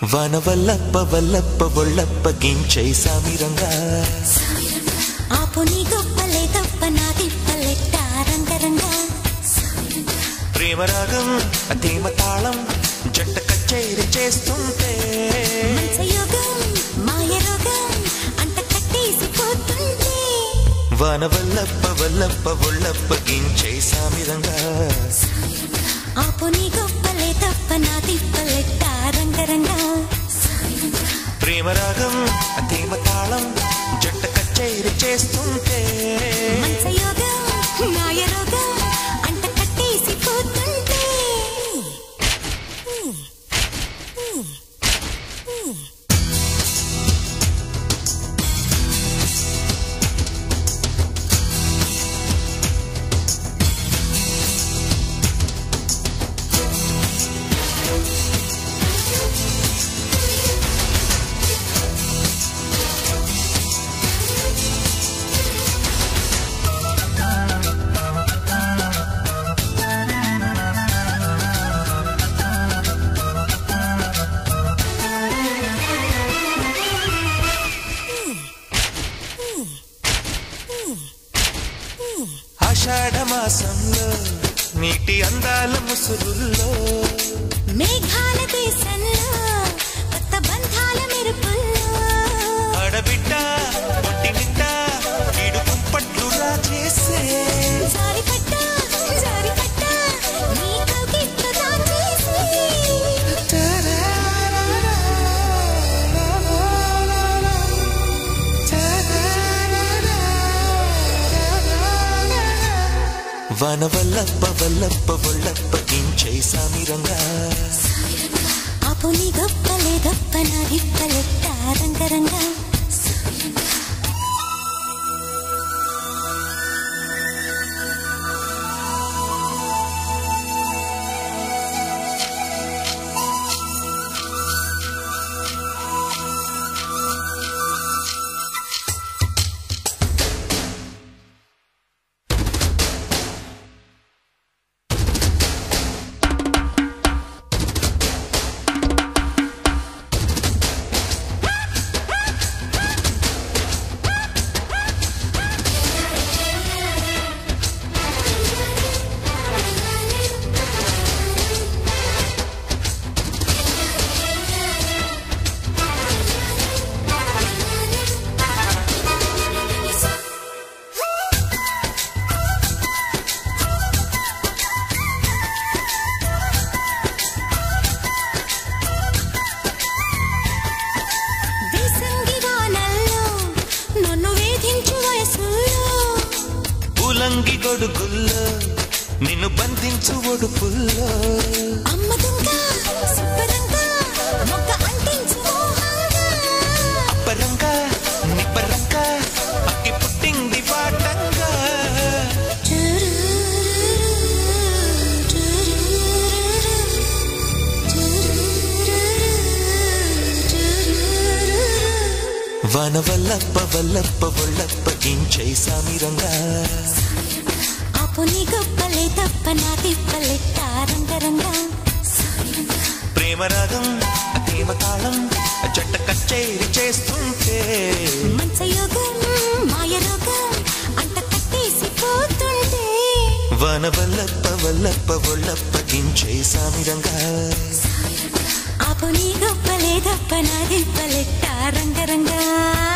వన వల్లప్ప వల్లప్ప ఒళ్ళప్ప గించై సామిరంగా ఆపు నీ గొప్పలే తప్ప నా తిప్పలెట్ట రంగరంగా ప్రేమరాగం అతీమ తాళం జంట కచేరి చేస్తుంటే మంచయోగం మాయ రోగం అంట కట్టేసి పోతుంటే వన వల్లప్ప వల్లప్ప ఒళ్ళప్ప గించై సామిరంగా ఆపు నీ గొప్పలే తప్ప నా తిప్పలెట్ట రంగరంగా ప్రేమరాగం అతీమ తాళం జంట కచేరి చేస్తుంటే మంచయోగం మాయ రోగం అంట కట్టేసి పోతుంటే ఆషాఢ మాసంలో నీటి అందాల ముసుగుల్లో మేఘాల దేశంలో కొత్త బంధాల మెరుపుల్లో ఆడబిడ్డ ఒంటి నిండా వీడు కుంపట్లు రాజేసే జారిపడ్డా, జారిపడ్డా, నీ కౌగిట్లో దాచేసి. వన వల్లప్ప వల్లప్ప ఒళ్ళప్ప గించై సామిరంగా ఆపు నీ గొప్పలే గొప్ప నా దిప్పలెట్ట రంగరంగా వేసంగి వానల్లో నన్ను వేధించు వయసులో ఉలంగి గొడుగుల్లో నిన్ను బంధించు ఒడుపుల్లో అమ్మ దొంగ సుబ్బరంగా మొక్క అంటించు మోహంగా అప్పరంగా నిప్పరంగా అక్కి పుట్టింది వాటంగా వన వల్లప్ప వల్లప్ప ఒళ్ళప్ప గించై సామిరంగా ఆపు నీ గొప్పలే తప్ప నా తిప్పలెట్ట రంగరంగా ప్రేమరాగం అతీమ తాళం జంట కచేరి చేస్తుంటే మంచయోగం మాయ రోగం అంట కట్టేసి పోతుంటే వన వల్లప్ప వల్లప్ప ఒళ్ళప్ప గించై సామిరంగా ఆపు నీ గొప్పలే తప్ప నా తిప్పలెట్ట రంగరంగా